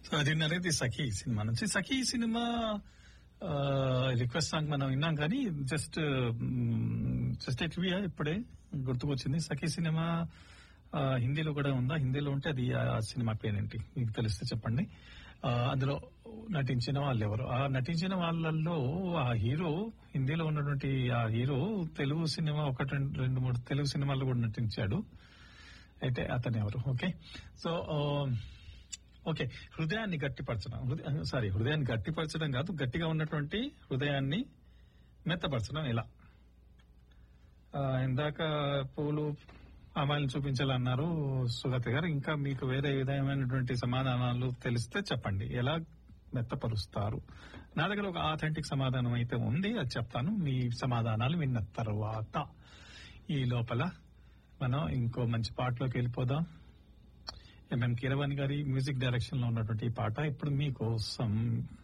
so అది అనేది సఖీ cinema నుంచి సఖీ సినిమా రిక్వెస్ట్ సాంగ్ మనం విన్నాం కానీ జస్ట్ జస్ట్ ఎట్వియా ఇప్పుడే గుర్తుకొచ్చింది సఖీ సినిమా ఆ, హిందీలో కూడా ఉందా హిందీలో ఉంటే అది ఆ సినిమా పేరేంటి మీకు తెలిస్తే చెప్పండి ఆ, అందులో నటించిన వాళ్ళు ఎవరు ఆ నటించిన వాళ్ళల్లో ఆ హీరో హిందీలో ఉన్నటువంటి ఆ హీరో తెలుగు సినిమా ఒకటి రెండు- రెండు మూడు తెలుగు సినిమాల్లో కూడా నటించాడు అయితే అతను ఎవరు ఓకే సో ఆ, ఓకే హృదయాన్ని గట్టిపరచడం హృదయ- సారీ హృదయాన్ని గట్టిపరచడం కాదు గట్టిగా ఉన్నటువంటి హృదయాన్ని మెత్తపరచడం ఇలా ఆ, ఇందాక పూలు అమ్మాయిలను చూపించాలన్నారు సుగత గారు ఇంకా మీకు వేరే విధమైనటువంటి సమాధానాలు తెలిస్తే చెప్పండి ఎలా మెత్తపరుస్తారు నా దగ్గర ఒక ఆథెంటిక్ సమాధానం అయితే ఉంది అది చెప్తాను మీ సమాధానాలు విన్న తర్వాత ఈ లోపల మనం ఇంకో మంచి పాటలోకి వెళ్ళిపోదాం ఎంఎం కీరవాణి గారి మ్యూజిక్ డైరెక్షన్ లో ఉన్నటువంటి ఈ పాట ఇప్పుడు మీకోసం